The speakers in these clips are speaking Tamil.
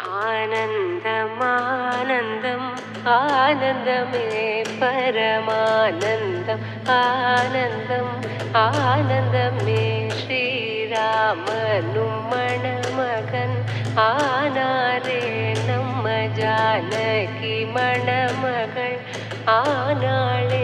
ஆனந்தம் ஆனந்தம் ஆனந்தமே பரமானந்தம் ஆனந்தம் ஆனந்தமே ஸ்ரீராமனும் மணமகன் ஆனாரே நம்ம ஜானகி மணமகள் ஆனாளே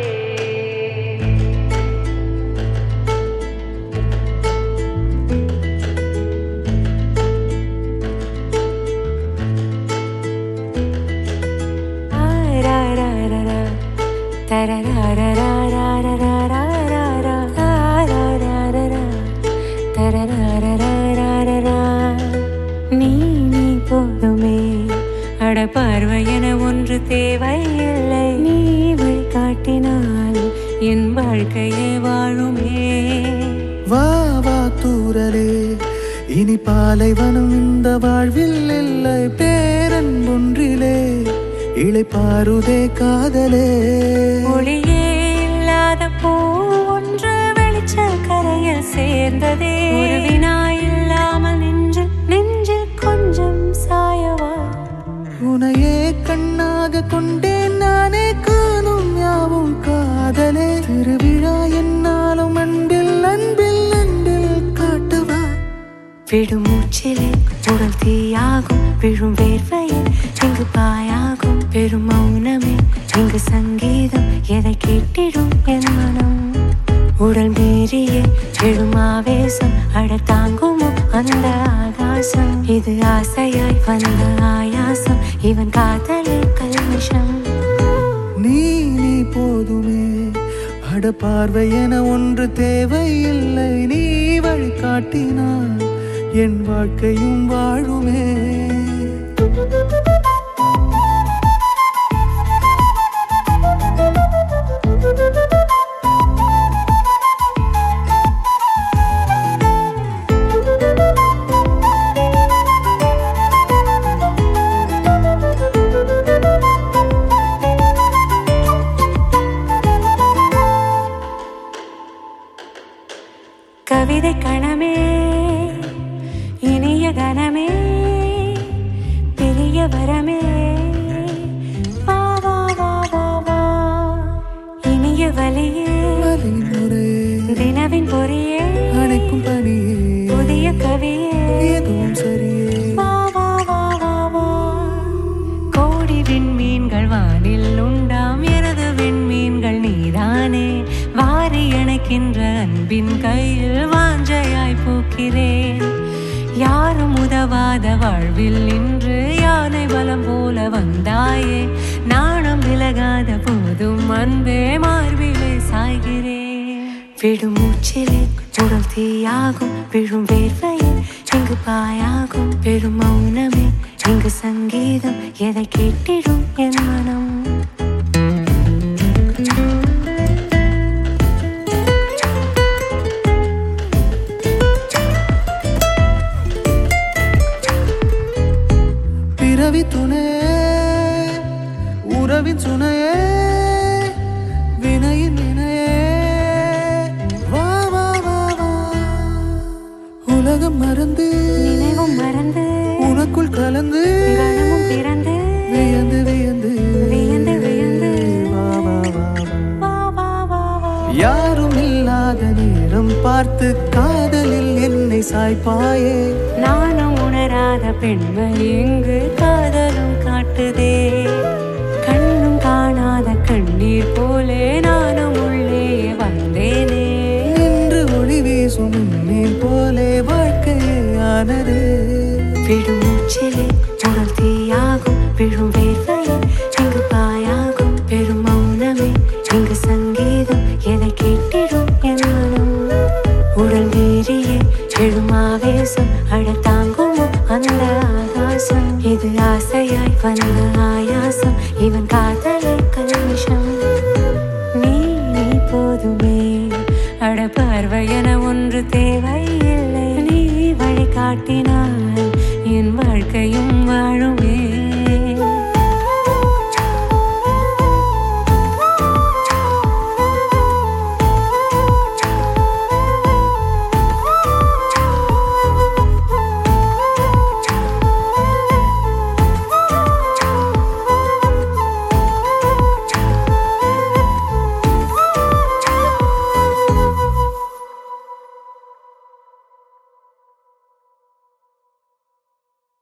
நீ நீ போதுமே அட பார்வை என ஒன்று தேவையில்லை நீ வழிகாட்டினால் என் வாழ்க்கையே வாழுமே வா வா தூரலே இனி பாலைவனம் இந்த வாழ்வில் இல்லை பேரன்பொன்றிலே இளைப்பாருதே காதலே ஒளியே இல்லாத பூ ஒன்று வெளிச்ச கரையில் சேர்ந்ததே ஒரு வினா இல்லாமல் நெஞ்சில் நெஞ்சில் கொஞ்சம் சாயவா உனையே கண்ணாக கொண்டேன் நானே காணும் யாவும் காதலே திருவிழா என்னாலும் அன்பில் அன்பில் அன்பில் காட்டவா விடும் மூச்சிலே உடல் தீயாகும் விழும் வேர்வையில் இங்கு பாயாகும் பெரும் மௌனமே இங்கு சங்கீதம் எதை கேட்டிடும் என் மனம் உடல் மீறியே எழும் ஆவேசம் அட தாங்குமோ அந்த ஆகாசம் இது ஆசையாய் வந்த ஆயாசம் இவன் காதலே கல்மிஷம் நீ நீ போதுமே அட பார்வை என ஒன்று தேவையில்லை நீ வழிகாட்டினால் என் வாழ்க்கையும் வாழுமே கவிதை கணமே இனிய கணமே பெரிய வரமே வா வா வா வா வா இனிய வலியே வழிமுறையே தினவின் பொறியே அணைக்கும் பணியே புதிய கவியே எதுவும் சரியே வா வா வா வா வா கோடி விண்மீன்கள் வானில் உண்டாம் எனது விண்மீன்கள் நீதானே வாரி அணைக்கின்ற அன்பின் கையில் வாஞ்சையாய் பூக்கிறேன் யாரும் உதவாத வாழ்வில் இன்று யானை பலம் போல வந்தாயே நாணம் விலகாத போதும் அன்பே மார்பிலே சாய்கிறேன் விடும் மூச்சிலே உடல் தீயாகும் விழும் வேர்வையில் இங்கு பாயாகும் பெரும் மௌனமே இங்கு சங்கீதம் எதை கேட்டிடும் என் மனம் பிறவி துணையே உறவின் சுனையே வினையின் வினையே வா வா வா வா உலகம் மறந்து நினைவும் மறந்து உனக்குள் கலந்து கணமும் பிறந்து வியந்து வியந்து வியந்து வியந்து வா வா வா வா வா வா வா வா யாரும் இல்லாத நேரம் பார்த்து காதலில் என்னை சாய்ப்பாயே நானும் உணராத பெண்மை இங்கு காதலும் காட்டுதே கண்ணும் காணாத கண்ணீர் போலே நானும் உள்ளே வந்தேனே இன்று ஒளி வீசும் மீன் போலே வாழ்க்கையே ஆனதே விடும் மூச்சிலே உடல் தீயாகும் விழும் வேர்வையில் இங்கு பாயாகும் பெரும் மௌனமே இங்கு சங்கீதம் எதை கேட்டிடும் என் மனம் உடல் மீறியே எழும் ஆவேசம் அழ தாங்குமோ அந்த ஆகாசம் இது ஆசையாய் வந்த ஆயாசம் இவன் காதலே கல்மிஷம் நீ நீ போதுமே அட பார்வை என ஒன்று தேவையில்லை நீ வழிகாட்டினால் என் வாழ்க்கையும் வாழுமே